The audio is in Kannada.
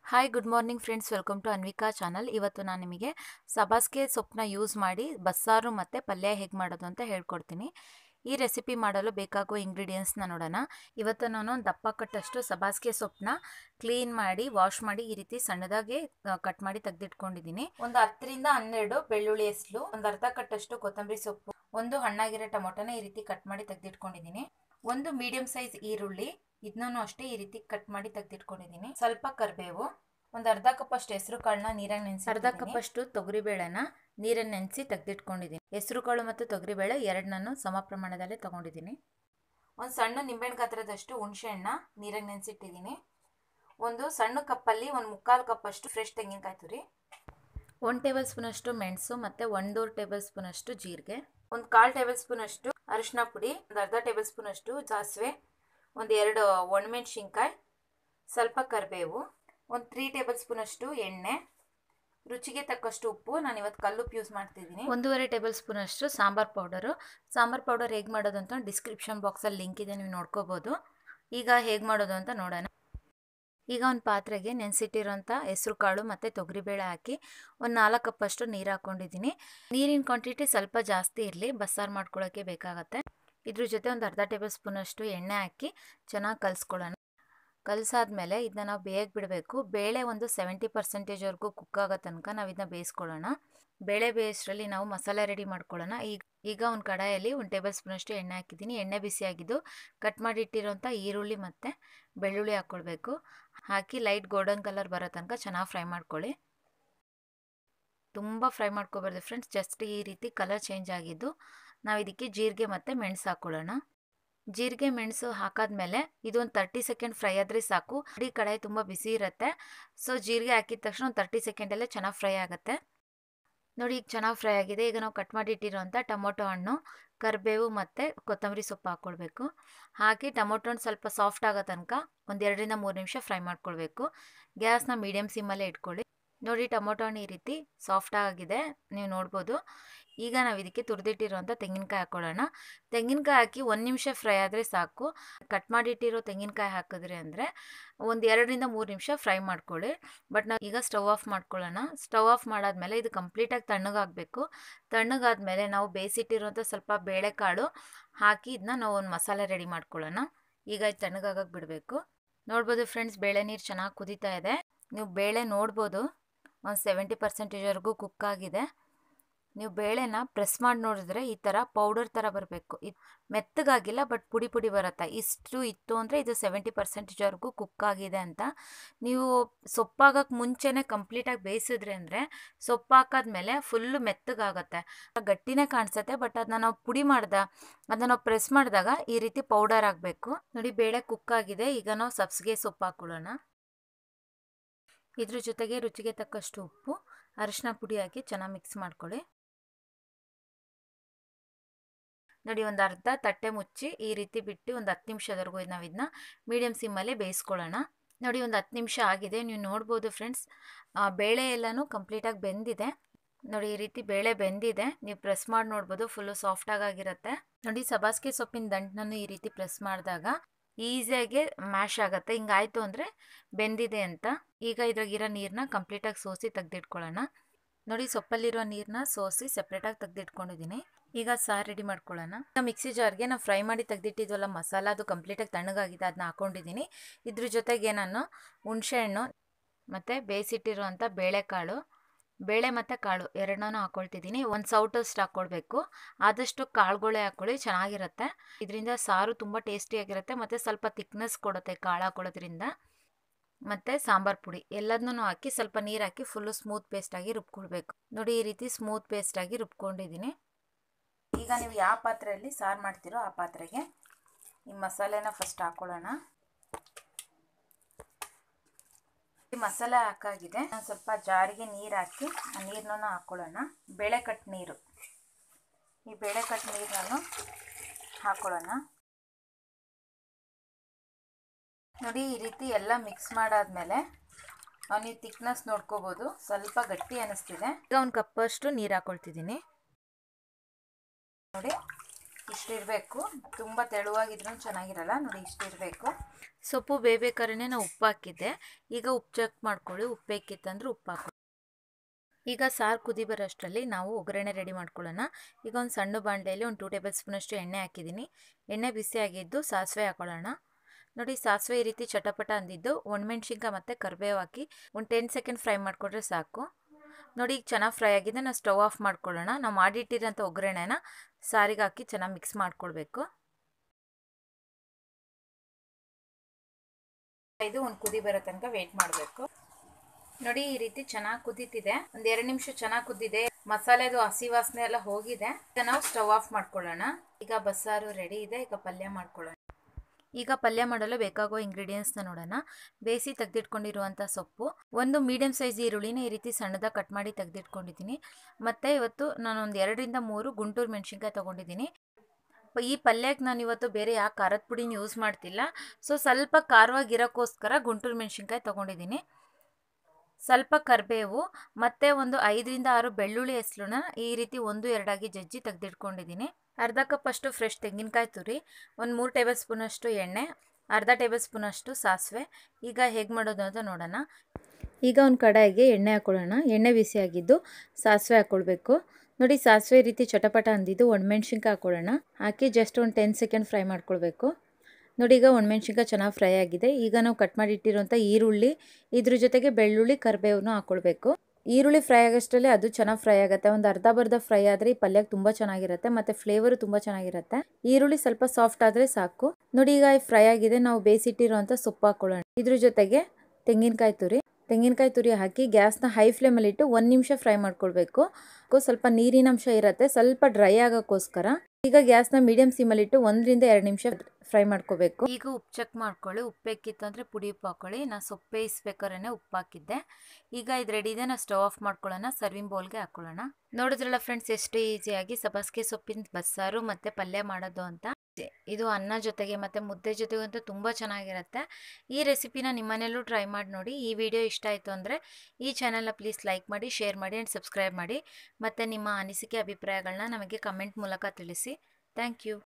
hi good morning friends welcome to Anvika channel ಇವತ್ತು ನಾನು ನಿಮಗೆ ಸಬಾಸ್ಗೆ ಸೊಪ್ಪನ್ನ ಯೂಸ್ ಮಾಡಿ ಬಸ್ಸಾರು ಮತ್ತು ಪಲ್ಯ ಹೇಗೆ ಮಾಡೋದು ಅಂತ ಹೇಳ್ಕೊಡ್ತೀನಿ ಈ ರೆಸಿಪಿ ಮಾಡಲು ಬೇಕಾಗುವ ಇಂಗ್ರೀಡಿಯೆಂಟ್ಸ್ನ ನೋಡೋಣ ಇವತ್ತು ನಾನು ಒಂದು ದಪ್ಪ ಕಟ್ಟಷ್ಟು ಸಬಾಸ್ಗೆ ಸೊಪ್ಪನ್ನ ಕ್ಲೀನ್ ಮಾಡಿ ವಾಶ್ ಮಾಡಿ ಈ ರೀತಿ ಸಣ್ಣದಾಗಿ ಕಟ್ ಮಾಡಿ ತೆಗೆದಿಟ್ಕೊಂಡಿದ್ದೀನಿ ಒಂದು ಹತ್ತರಿಂದ ಹನ್ನೆರಡು ಬೆಳ್ಳುಳ್ಳಿ ಎಸ್ಲು ಒಂದು ಅರ್ಧ ಕಟ್ಟಷ್ಟು ಕೊತ್ತಂಬರಿ ಸೊಪ್ಪು ಒಂದು ಹಣ್ಣಾಗಿರೋ ಟೊಮೊಟೊನ ಈ ರೀತಿ ಕಟ್ ಮಾಡಿ ತೆಗೆದಿಟ್ಕೊಂಡಿದ್ದೀನಿ ಒಂದು ಮೀಡಿಯಂ ಸೈಜ್ ಈರುಳ್ಳಿ ಇದನ್ನೂ ಅಷ್ಟೇ ಈ ರೀತಿ ಕಟ್ ಮಾಡಿ ತೆಗೆದಿಟ್ಕೊಂಡಿದ್ದೀನಿ ಸ್ವಲ್ಪ ಕರಿಬೇವು ಒಂದು ಅರ್ಧ ಕಪ್ ಅಷ್ಟು ಹೆಸರು ಕಾಳನ್ನ ನೀರಾಗಿ ನೆನೆಸಿ ಅರ್ಧ ಕಪ್ ಅಷ್ಟು ತೊಗರಿಬೇಳೆನ ನೀರಲ್ಲಿ ನೆನೆಸಿ ತೆಗೆದಿಟ್ಕೊಂಡಿದ್ದೀನಿ ಹೆಸರು ಕಾಳು ಮತ್ತು ತೊಗರಿಬೇಳೆ ಎರಡನ್ನೂ ಸಮ ಪ್ರಮಾಣದಲ್ಲೇ ತಗೊಂಡಿದ್ದೀನಿ ಒಂದು ಸಣ್ಣ ನಿಂಬೆಹಣ್ಣು ಗಾತ್ರದಷ್ಟು ಹುಣಸೆ ಹಣ್ಣ ನೀರಾಗಿ ನೆನೆಸಿಟ್ಟಿದ್ದೀನಿ ಒಂದು ಸಣ್ಣ ಕಪ್ಪಲ್ಲಿ ಒಂದು ಮುಕ್ಕಾಲು ಕಪ್ ಅಷ್ಟು ಫ್ರೆಶ್ ತೆಂಗಿನಕಾಯಿ ತುರಿ ಒಂದು ಟೇಬಲ್ ಸ್ಪೂನಷ್ಟು ಮೆಣಸು ಮತ್ತು ಒಂದೂವರೆ ಟೇಬಲ್ ಸ್ಪೂನಷ್ಟು ಜೀರಿಗೆ ಒಂದು ಕಾಲು ಟೇಬಲ್ ಸ್ಪೂನಷ್ಟು ಅರಿಶಿನ ಪುಡಿ ಒಂದು ಅರ್ಧ ಟೇಬಲ್ ಸ್ಪೂನಷ್ಟು ಸಾಸಿವೆ ಒಂದು ಎರಡು ಒಣಮೆಣ್ಸಿನ್ಕಾಯಿ ಸ್ವಲ್ಪ ಕರಿಬೇವು ಒಂದು ತ್ರೀ ಟೇಬಲ್ ಸ್ಪೂನಷ್ಟು ಎಣ್ಣೆ ರುಚಿಗೆ ತಕ್ಕಷ್ಟು ಉಪ್ಪು ನಾನು ಇವತ್ತು ಕಲ್ಲುಪ್ಪು ಯೂಸ್ ಮಾಡ್ತಿದ್ದೀನಿ ಒಂದೂವರೆ ಟೇಬಲ್ ಸ್ಪೂನಷ್ಟು ಸಾಂಬಾರ್ ಪೌಡರು ಸಾಂಬಾರ್ ಪೌಡರ್ ಹೇಗೆ ಮಾಡೋದು ಅಂತ ಡಿಸ್ಕ್ರಿಪ್ಷನ್ ಬಾಕ್ಸಲ್ಲಿ ಲಿಂಕ್ ಇದೆ ನೀವು ನೋಡ್ಕೋಬೋದು ಈಗ ಹೇಗೆ ಮಾಡೋದು ಅಂತ ನೋಡೋಣ ಈಗ ಒಂದು ಪಾತ್ರೆಗೆ ನೆನೆಸಿಟ್ಟಿರೋಂಥ ಹೆಸರು ಕಾಳು ಮತ್ತು ತೊಗರಿಬೇಳೆ ಹಾಕಿ ಒಂದು ನಾಲ್ಕು ಕಪ್ಪಷ್ಟು ನೀರು ಹಾಕ್ಕೊಂಡಿದ್ದೀನಿ ನೀರಿನ ಕ್ವಾಂಟಿಟಿ ಸ್ವಲ್ಪ ಜಾಸ್ತಿ ಇರಲಿ ಬಸ್ಸಾರು ಮಾಡ್ಕೊಳ್ಳೋಕ್ಕೆ ಬೇಕಾಗತ್ತೆ ಇದ್ರ ಜೊತೆ ಒಂದು ಅರ್ಧ ಟೇಬಲ್ ಸ್ಪೂನಷ್ಟು ಎಣ್ಣೆ ಹಾಕಿ ಚೆನ್ನಾಗಿ ಕಲಿಸ್ಕೊಳ್ಳೋಣ ಕಲಸಾದ್ಮೇಲೆ ಇದನ್ನ ನಾವು ಬೇಗ ಬಿಡಬೇಕು ಬೇಳೆ ಒಂದು ಸೆವೆಂಟಿ ಪರ್ಸೆಂಟೇಜ್ವರೆಗೂ ಕುಕ್ ಆಗೋ ತನಕ ನಾವು ಇದನ್ನ ಬೇಯಿಸ್ಕೊಳ್ಳೋಣ ಬೇಳೆ ಬೇಯಿಸ್ರಲ್ಲಿ ನಾವು ಮಸಾಲೆ ರೆಡಿ ಮಾಡ್ಕೊಳ್ಳೋಣ ಈಗ ಈಗ ಒಂದು ಕಡಾಯಲ್ಲಿ ಒಂದು ಟೇಬಲ್ ಸ್ಪೂನಷ್ಟು ಎಣ್ಣೆ ಹಾಕಿದ್ದೀನಿ ಎಣ್ಣೆ ಬಿಸಿಯಾಗಿದ್ದು ಕಟ್ ಮಾಡಿ ಇಟ್ಟಿರೋಂಥ ಈರುಳ್ಳಿ ಮತ್ತು ಬೆಳ್ಳುಳ್ಳಿ ಹಾಕ್ಕೊಳ್ಬೇಕು ಹಾಕಿ ಲೈಟ್ ಗೋಲ್ಡನ್ ಕಲರ್ ಬರೋ ತನಕ ಚೆನ್ನಾಗಿ ಫ್ರೈ ಮಾಡ್ಕೊಳ್ಳಿ ತುಂಬ ಫ್ರೈ ಮಾಡ್ಕೊಬಾರ್ದು ಫ್ರೆಂಡ್ಸ್ ಜಸ್ಟ್ ಈ ರೀತಿ ಕಲರ್ ಚೇಂಜ್ ಆಗಿದ್ದು ನಾವು ಇದಕ್ಕೆ ಜೀರಿಗೆ ಮತ್ತು ಮೆಣಸು ಹಾಕ್ಕೊಳ್ಳೋಣ ಜೀರಿಗೆ ಮೆಣಸು ಹಾಕಾದ್ಮೇಲೆ ಇದೊಂದು ತರ್ಟಿ ಸೆಕೆಂಡ್ ಫ್ರೈ ಆದರೆ ಸಾಕು ಅಡಿ ಕಡಾಯಿ ತುಂಬ ಬಿಸಿ ಇರುತ್ತೆ ಸೊ ಜೀರಿಗೆ ಹಾಕಿದ ತಕ್ಷಣ ಒಂದು ತರ್ಟಿ ಸೆಕೆಂಡಲ್ಲೇ ಚೆನ್ನಾಗಿ ಫ್ರೈ ಆಗುತ್ತೆ ನೋಡಿ ಈಗ ಚೆನ್ನಾಗಿ ಫ್ರೈ ಆಗಿದೆ ಈಗ ನಾವು ಕಟ್ ಮಾಡಿ ಇಟ್ಟಿರೋಂಥ ಟೊಮೊಟೊ ಹಣ್ಣು ಕರಿಬೇವು ಮತ್ತು ಕೊತ್ತಂಬರಿ ಸೊಪ್ಪು ಹಾಕ್ಕೊಳ್ಬೇಕು ಹಾಕಿ ಟೊಮೊಟೊ ಹಣ್ಣು ಸ್ವಲ್ಪ ಸಾಫ್ಟ್ ಆಗೋ ತನಕ ಒಂದು ಎರಡರಿಂದ ಮೂರು ನಿಮಿಷ ಫ್ರೈ ಮಾಡ್ಕೊಳ್ಬೇಕು ಗ್ಯಾಸ್ನ ಮೀಡಿಯಮ್ ಸಿಮ್ಮಲ್ಲೇ ಇಟ್ಕೊಳ್ಳಿ ನೋಡಿ ಟೊಮೊಟೊ ಹಣ್ಣು ಈ ರೀತಿ ಸಾಫ್ಟ್ ಆಗಿದೆ ನೀವು ನೋಡ್ಬೋದು ಈಗ ನಾವು ಇದಕ್ಕೆ ತುರಿದಿಟ್ಟಿರೋಂಥ ತೆಂಗಿನಕಾಯಿ ಹಾಕ್ಕೊಳ್ಳೋಣ ತೆಂಗಿನಕಾಯಿ ಹಾಕಿ ಒಂದು ನಿಮಿಷ ಫ್ರೈ ಆದರೆ ಸಾಕು ಕಟ್ ಮಾಡಿಟ್ಟಿರೋ ತೆಂಗಿನಕಾಯಿ ಹಾಕಿದ್ರಿ ಅಂದರೆ ಒಂದು ಎರಡರಿಂದ ಮೂರು ನಿಮಿಷ ಫ್ರೈ ಮಾಡ್ಕೊಳ್ಳಿ ಬಟ್ ನಾವು ಈಗ ಸ್ಟವ್ ಆಫ್ ಮಾಡ್ಕೊಳ್ಳೋಣ ಸ್ಟವ್ ಆಫ್ ಮಾಡಾದ್ಮೇಲೆ ಇದು ಕಂಪ್ಲೀಟಾಗಿ ತಣ್ಣಗಾಗಬೇಕು ತಣ್ಣಗಾದ್ಮೇಲೆ ನಾವು ಬೇಯಿಸಿಟ್ಟಿರೋಂಥ ಸ್ವಲ್ಪ ಬೇಳೆಕಾಳು ಹಾಕಿ ಇದನ್ನ ನಾವು ಒಂದು ಮಸಾಲೆ ರೆಡಿ ಮಾಡ್ಕೊಳ್ಳೋಣ ಈಗ ಇದು ತಣ್ಣಗಾಗಕ್ಕೆ ಬಿಡಬೇಕು ನೋಡ್ಬೋದು ಫ್ರೆಂಡ್ಸ್ ಬೇಳೆ ನೀರು ಚೆನ್ನಾಗಿ ಕುದೀತಾ ಇದೆ ನೀವು ಬೇಳೆ ನೋಡ್ಬೋದು ಒಂದು ಸೆವೆಂಟಿ ಪರ್ಸೆಂಟೇಜ್ವರೆಗೂ ಕುಕ್ ಆಗಿದೆ ನೀವು ಬೇಳೆನ ಪ್ರೆಸ್ ಮಾಡಿ ನೋಡಿದ್ರೆ ಈ ಥರ ಪೌಡರ್ ಥರ ಬರಬೇಕು ಇದು ಮೆತ್ತಗಾಗಿಲ್ಲ ಬಟ್ ಪುಡಿ ಪುಡಿ ಬರುತ್ತೆ ಇಷ್ಟು ಇತ್ತು ಅಂದರೆ ಇದು ಸೆವೆಂಟಿ ಪರ್ಸೆಂಟೇಜ್ವರೆಗೂ ಕುಕ್ ಆಗಿದೆ ಅಂತ ನೀವು ಸೊಪ್ಪಾಗಕ್ಕೆ ಮುಂಚೆನೇ ಕಂಪ್ಲೀಟಾಗಿ ಬೇಯಿಸಿದ್ರಿ ಅಂದರೆ ಸೊಪ್ಪು ಹಾಕಾದ್ಮೇಲೆ ಫುಲ್ಲು ಮೆತ್ತಗಾಗತ್ತೆ ಗಟ್ಟಿನೇ ಕಾಣಿಸುತ್ತೆ ಬಟ್ ಅದನ್ನ ನಾವು ಪುಡಿ ಮಾಡ್ದ ಅದನ್ನ ನಾವು ಪ್ರೆಸ್ ಮಾಡಿದಾಗ ಈ ರೀತಿ ಪೌಡರ್ ಆಗಬೇಕು ನೋಡಿ ಬೇಳೆ ಕುಕ್ ಆಗಿದೆ ಈಗ ನಾವು ಸಬ್ಸಿಗೆ ಸೊಪ್ಪು ಹಾಕೊಳ್ಳೋಣ ಇದ್ರ ಜೊತೆಗೆ ರುಚಿಗೆ ತಕ್ಕಷ್ಟು ಉಪ್ಪು ಅರಿಶಿನ ಪುಡಿ ಹಾಕಿ ಚೆನ್ನಾಗಿ ಮಿಕ್ಸ್ ಮಾಡ್ಕೊಳ್ಳಿ ನೋಡಿ ಒಂದು ಅರ್ಧ ತಟ್ಟೆ ಮುಚ್ಚಿ ಈ ರೀತಿ ಬಿಟ್ಟು ಒಂದು ಹತ್ತು ನಿಮಿಷದವರೆಗೂ ನಾವು ಇದನ್ನ ಮೀಡಿಯಮ್ ಸಿಮ್ಮಲ್ಲಿ ಬೇಯಿಸ್ಕೊಳ್ಳೋಣ ನೋಡಿ ಒಂದು ಹತ್ತು ನಿಮಿಷ ಆಗಿದೆ ನೀವು ನೋಡ್ಬೋದು ಫ್ರೆಂಡ್ಸ್ ಬೇಳೆ ಎಲ್ಲನೂ ಕಂಪ್ಲೀಟಾಗಿ ಬೆಂದಿದೆ ನೋಡಿ ಈ ರೀತಿ ಬೇಳೆ ಬೆಂದಿದೆ ನೀವು ಪ್ರೆಸ್ ಮಾಡಿ ನೋಡ್ಬೋದು ಫುಲ್ಲು ಸಾಫ್ಟಾಗಿ ಆಗಿರುತ್ತೆ ನೋಡಿ ಸಬಾಸ್ಗೆ ಸೊಪ್ಪಿನ ದಂಟನ್ನು ಈ ರೀತಿ ಪ್ರೆಸ್ ಮಾಡಿದಾಗ ಈಸಿಯಾಗಿ ಮ್ಯಾಶ್ ಆಗುತ್ತೆ ಹಿಂಗಾಯ್ತು ಅಂದರೆ ಬೆಂದಿದೆ ಅಂತ ಈಗ ಇದ್ರಾಗಿರೋ ನೀರನ್ನ ಕಂಪ್ಲೀಟಾಗಿ ಸೋಸಿ ತೆಗೆದಿಟ್ಕೊಳ್ಳೋಣ ನೋಡಿ ಸೊಪ್ಪಲ್ಲಿರೋ ನೀರನ್ನ ಸೋಸಿ ಸಪ್ರೇಟಾಗಿ ತೆಗೆದಿಟ್ಕೊಂಡಿದ್ದೀನಿ ಈಗ ಸಾರು ರೆಡಿ ಮಾಡ್ಕೊಳ್ಳೋಣ ಮಿಕ್ಸಿ ಜಾರ್ಗೆ ನಾವು ಫ್ರೈ ಮಾಡಿ ತೆಗೆದಿಟ್ಟಿದ್ವಲ್ಲ ಮಸಾಲ ಅದು ಕಂಪ್ಲೀಟಾಗಿ ತಣ್ಣಗಾಗಿದೆ ಅದನ್ನ ಹಾಕೊಂಡಿದ್ದೀನಿ ಇದ್ರ ಜೊತೆಗೆ ನಾನು ಹುಣಸೆಹಣ್ಣು ಮತ್ತು ಬೇಯಿಸಿಟ್ಟಿರುವಂಥ ಬೇಳೆಕಾಳು ಬೇಳೆ ಮತ್ತು ಕಾಳು ಎರಡನ್ನೂ ಹಾಕ್ಕೊಳ್ತಿದ್ದೀನಿ ಒಂದು ಸೌಟಷ್ಟು ಹಾಕ್ಕೊಳ್ಬೇಕು ಆದಷ್ಟು ಕಾಳುಗಳೇ ಹಾಕ್ಕೊಳ್ಳಿ ಚೆನ್ನಾಗಿರುತ್ತೆ ಇದರಿಂದ ಸಾರು ತುಂಬ ಟೇಸ್ಟಿಯಾಗಿರುತ್ತೆ ಮತ್ತು ಸ್ವಲ್ಪ ತಿಕ್ನೆಸ್ ಕೊಡುತ್ತೆ ಕಾಳು ಹಾಕೊಳ್ಳೋದ್ರಿಂದ ಮತ್ತು ಸಾಂಬಾರು ಪುಡಿ ಎಲ್ಲದನ್ನೂ ಹಾಕಿ ಸ್ವಲ್ಪ ನೀರು ಹಾಕಿ ಫುಲ್ಲು ಸ್ಮೂತ್ ಪೇಸ್ಟಾಗಿ ರುಬ್ಕೊಳ್ಬೇಕು ನೋಡಿ ಈ ರೀತಿ ಸ್ಮೂತ್ ಪೇಸ್ಟಾಗಿ ರುಬ್ಕೊಂಡಿದ್ದೀನಿ ಈಗ ನೀವು ಯಾವ ಪಾತ್ರೆಯಲ್ಲಿ ಸಾರು ಮಾಡ್ತೀರೋ ಆ ಪಾತ್ರೆಗೆ ಈ ಮಸಾಲೆನ ಫಸ್ಟ್ ಹಾಕ್ಕೊಳ್ಳೋಣ ಈ ಮಸಾಲೆ ಹಾಕಾಗಿದೆ ಸ್ವಲ್ಪ ಜಾರಿಗೆ ನೀರು ಹಾಕಿ ಆ ನೀರನ್ನ ಹಾಕ್ಕೊಳ್ಳೋಣ ಬೇಳೆ ಕಟ್ ನೀರು ಈ ಬೇಳೆ ಕಟ್ ನೀರನ್ನು ಹಾಕ್ಕೊಳ್ಳೋಣ ನೋಡಿ ಈ ರೀತಿ ಎಲ್ಲ ಮಿಕ್ಸ್ ಮಾಡಾದ್ಮೇಲೆ ನೀವು ತಿಕ್ನೆಸ್ ನೋಡ್ಕೋಬೋದು ಸ್ವಲ್ಪ ಗಟ್ಟಿ ಅನ್ನಿಸ್ತಿದೆ ಈಗ ಒಂದು ಕಪ್ಪಷ್ಟು ನೀರು ಹಾಕ್ಕೊಳ್ತಿದ್ದೀನಿ ನೋಡಿ ಇಷ್ಟಿರಬೇಕು ತುಂಬ ತೆಳುವಾಗಿದ್ರೂ ಚೆನ್ನಾಗಿರಲ್ಲ ನೋಡಿ ಇಷ್ಟಿರಬೇಕು ಸೊಪ್ಪು ಬೇಯ್ಬೇಕಾದ್ರೆ ನಾವು ಉಪ್ಪು ಹಾಕಿದ್ದೆ ಈಗ ಉಪ್ಪು ಚೆಕ್ ಮಾಡ್ಕೊಳ್ಳಿ ಉಪ್ಪು ಬೇಕಿತ್ತಂದ್ರೆ ಉಪ್ಪು ಹಾಕಿ ಈಗ ಸಾರು ಕುದಿ ಬರೋಷ್ಟರಲ್ಲಿ ನಾವು ಒಗ್ಗರಣೆ ರೆಡಿ ಮಾಡ್ಕೊಳ್ಳೋಣ ಈಗ ಒಂದು ಸಣ್ಣ ಬಾಣಲೆಯಲ್ಲಿ ಒಂದು ಟೂ ಟೇಬಲ್ ಸ್ಪೂನಷ್ಟು ಎಣ್ಣೆ ಹಾಕಿದ್ದೀನಿ ಎಣ್ಣೆ ಬಿಸಿ ಆಗಿದ್ದು ಸಾಸಿವೆ ಹಾಕೊಳ್ಳೋಣ ನೋಡಿ ಸಾಸಿವೆ ಈ ರೀತಿ ಚಟಪಟ ಅಂದಿದ್ದು ಒಣಮೆಣ್ಸಿನ್ಕಾಯಿ ಮತ್ತು ಕರಿಬೇವು ಹಾಕಿ ಒಂದು ಟೆನ್ ಸೆಕೆಂಡ್ ಫ್ರೈ ಮಾಡಿಕೊಂಡ್ರೆ ಸಾಕು ನೋಡಿ ಈಗ ಚೆನ್ನಾಗಿ ಫ್ರೈ ಆಗಿದೆ ನಾವು ಸ್ಟವ್ ಆಫ್ ಮಾಡ್ಕೊಳ್ಳೋಣ ನಾವು ಮಾಡಿಟ್ಟಿರೋಂಥ ಒಗ್ಗರಣೆನ ಸಾರಿಗೆ ಹಾಕಿ ಚೆನ್ನಾಗಿ ಮಿಕ್ಸ್ ಮಾಡ್ಕೊಳ್ಬೇಕು ಇದು ಒಂದು ಕುದಿ ಬರೋ ತನಕ ವೆಯ್ಟ್ ಮಾಡಬೇಕು ನೋಡಿ ಈ ರೀತಿ ಚೆನ್ನಾಗಿ ಕುದೀತಿದೆ ಒಂದ್ ಎರಡು ನಿಮಿಷ ಚೆನ್ನಾಗಿ ಕುದ್ದಿದೆ ಮಸಾಲೆದು ಹಸಿ ವಾಸನೆ ಎಲ್ಲ ಹೋಗಿದೆ ಈಗ ನಾವು ಸ್ಟವ್ ಆಫ್ ಮಾಡ್ಕೊಳ್ಳೋಣ ಈಗ ಬಸ್ಸಾರು ರೆಡಿ ಇದೆ ಈಗ ಪಲ್ಯ ಮಾಡ್ಕೊಳ್ಳೋಣ ಈಗ ಪಲ್ಯ ಮಾಡಲು ಬೇಕಾಗುವ ಇಂಗ್ರೀಡಿಯೆಂಟ್ಸ್ನ ನೋಡೋಣ ಬೇಯಿಸಿ ತೆಗೆದಿಟ್ಕೊಂಡಿರುವಂಥ ಸೊಪ್ಪು ಒಂದು ಮೀಡಿಯಮ್ ಸೈಜ್ ಈರುಳ್ಳಿನ ಈ ರೀತಿ ಸಣ್ಣದಾಗಿ ಕಟ್ ಮಾಡಿ ತೆಗೆದಿಟ್ಕೊಂಡಿದ್ದೀನಿ ಮತ್ತು ಇವತ್ತು ನಾನು ಒಂದು ಎರಡರಿಂದ ಮೂರು ಗುಂಟೂರು ಮೆಣಸಿನ್ಕಾಯಿ ತೊಗೊಂಡಿದ್ದೀನಿ ಈ ಪಲ್ಯಕ್ಕೆ ನಾನು ಇವತ್ತು ಬೇರೆ ಯಾವ ಖಾರದ ಪುಡಿನ ಯೂಸ್ ಮಾಡ್ತಿಲ್ಲ ಸೊ ಸ್ವಲ್ಪ ಖಾರವಾಗಿರೋಕ್ಕೋಸ್ಕರ ಗುಂಟೂರು ಮೆಣಸಿನ್ಕಾಯಿ ತೊಗೊಂಡಿದ್ದೀನಿ ಸ್ವಲ್ಪ ಕರಿಬೇವು ಮತ್ತು ಒಂದು ಐದರಿಂದ ಆರು ಬೆಳ್ಳುಳ್ಳಿ ಹೆಸರನ್ನ ಈ ರೀತಿ ಒಂದು ಎರಡಾಗಿ ಜಜ್ಜಿ ತೆಗೆದಿಟ್ಕೊಂಡಿದ್ದೀನಿ ಅರ್ಧ ಕಪ್ ಅಷ್ಟು ಫ್ರೆಶ್ ತೆಂಗಿನಕಾಯಿ ತುರಿ ಒಂದು ಮೂರು ಟೇಬಲ್ ಸ್ಪೂನಷ್ಟು ಎಣ್ಣೆ ಅರ್ಧ ಟೇಬಲ್ ಸ್ಪೂನಷ್ಟು ಸಾಸಿವೆ ಈಗ ಹೇಗೆ ಮಾಡೋದು ಅಂತ ನೋಡೋಣ ಈಗ ಒಂದು ಕಡಾಯಿಗೆ ಎಣ್ಣೆ ಹಾಕ್ಕೊಳ್ಳೋಣ ಎಣ್ಣೆ ಬಿಸಿಯಾಗಿದ್ದು ಸಾಸಿವೆ ಹಾಕ್ಕೊಳ್ಬೇಕು ನೋಡಿ ಸಾಸಿವೆ ಈ ರೀತಿ ಚಟಪಟ ಅಂದಿದ್ದು ಒಣಮೆಣ್ಸಿನ್ಕಾಯಿ ಹಾಕ್ಕೊಳ್ಳೋಣ ಹಾಕಿ ಜಸ್ಟ್ ಒಂದು ಟೆನ್ ಸೆಕೆಂಡ್ ಫ್ರೈ ಮಾಡ್ಕೊಳ್ಬೇಕು ನೋಡಿ ಈಗ ಒಣಮೆಣ್ಸಿನ್ಕಾಯಿ ಚೆನ್ನಾಗಿ ಫ್ರೈ ಆಗಿದೆ ಈಗ ನಾವು ಕಟ್ ಮಾಡಿ ಇಟ್ಟಿರುವಂಥ ಈರುಳ್ಳಿ ಇದ್ರ ಜೊತೆಗೆ ಬೆಳ್ಳುಳ್ಳಿ ಕರಿಬೇವನ್ನು ಹಾಕ್ಕೊಳ್ಬೇಕು ಈರುಳ್ಳಿ ಫ್ರೈ ಆಗೋಷ್ಟರಲ್ಲಿ ಅದು ಚೆನ್ನಾಗಿ ಫ್ರೈ ಆಗುತ್ತೆ ಒಂದು ಅರ್ಧ ಬರ್ಧ ಫ್ರೈ ಆದರೆ ಈ ಪಲ್ಯಕ್ಕೆ ತುಂಬ ಚೆನ್ನಾಗಿರುತ್ತೆ ಮತ್ತು ಫ್ಲೇವರು ತುಂಬ ಚೆನ್ನಾಗಿರುತ್ತೆ ಈರುಳ್ಳಿ ಸ್ವಲ್ಪ ಸಾಫ್ಟ್ ಆದರೆ ಸಾಕು ನೋಡಿ ಈಗ ಫ್ರೈ ಆಗಿದೆ ನಾವು ಬೇಯಿಸಿಟ್ಟಿರುವಂಥ ಸೊಪ್ಪು ಹಾಕ್ಕೊಳ್ಳೋಣ ಇದ್ರ ಜೊತೆಗೆ ತೆಂಗಿನಕಾಯಿ ತುರಿ ತೆಂಗಿನಕಾಯಿ ತುರಿ ಹಾಕಿ ಗ್ಯಾಸ್ನ ಹೈ ಫ್ಲೇಮಲ್ಲಿ ಇಟ್ಟು ಒಂದು ನಿಮಿಷ ಫ್ರೈ ಮಾಡ್ಕೊಳ್ಬೇಕು ಸ್ವಲ್ಪ ನೀರಿನಂಶ ಇರುತ್ತೆ ಸ್ವಲ್ಪ ಡ್ರೈ ಆಗೋಕ್ಕೋಸ್ಕರ ಈಗ ಗ್ಯಾಸ್ನ ಮೀಡಿಯಂ ಸಿಮ್ಮಲ್ಲಿ ಇಟ್ಟು ಒಂದರಿಂದ ಎರಡು ನಿಮಿಷ ಫ್ರೈ ಮಾಡ್ಕೋಬೇಕು ಈಗ ಉಪ್ಪು ಚೆಕ್ ಮಾಡ್ಕೊಳ್ಳಿ ಉಪ್ಪು ಬೇಕಿತ್ತು ಅಂದರೆ ಪುಡಿ ಉಪ್ಪು ಹಾಕೊಳ್ಳಿ ನಾನು ಸೊಪ್ಪು ಬೇಯಿಸ್ಬೇಕಾದ್ರೆ ಉಪ್ಪು ಹಾಕಿದ್ದೆ ಈಗ ಇದು ರೆಡಿ ಇದೆ ನಾವು ಸ್ಟವ್ ಆಫ್ ಮಾಡ್ಕೊಳ್ಳೋಣ ಸರ್ವಿಂಗ್ ಬೌಲ್ಗೆ ಹಾಕೊಳ್ಳೋಣ ನೋಡಿದ್ರಲ್ಲ ಫ್ರೆಂಡ್ಸ್ ಎಷ್ಟು ಈಸಿಯಾಗಿ ಸಬಸ್ಗೆ ಸೊಪ್ಪಿನ ಬಸ್ಸಾರು ಮತ್ತು ಪಲ್ಯ ಮಾಡೋದು ಅಂತ ಇದು ಅನ್ನ ಜೊತೆಗೆ ಮತ್ತು ಮುದ್ದೆ ಜೊತೆಗೆ ಅಂತೂ ತುಂಬ ಚೆನ್ನಾಗಿರುತ್ತೆ ಈ ರೆಸಿಪಿನ ನಿಮ್ಮನೆಯಲ್ಲೂ ಟ್ರೈ ಮಾಡಿ ನೋಡಿ ಈ ವಿಡಿಯೋ ಇಷ್ಟ ಆಯಿತು ಅಂದರೆ ಈ ಚಾನಲ್ನ ಪ್ಲೀಸ್ ಲೈಕ್ ಮಾಡಿ ಶೇರ್ ಮಾಡಿ ಆ್ಯಂಡ್ ಸಬ್ಸ್ಕ್ರೈಬ್ ಮಾಡಿ ಮತ್ತು ನಿಮ್ಮ ಅನಿಸಿಕೆ ಅಭಿಪ್ರಾಯಗಳನ್ನ ನಮಗೆ ಕಮೆಂಟ್ ಮೂಲಕ ತಿಳಿಸಿ ಥ್ಯಾಂಕ್ ಯು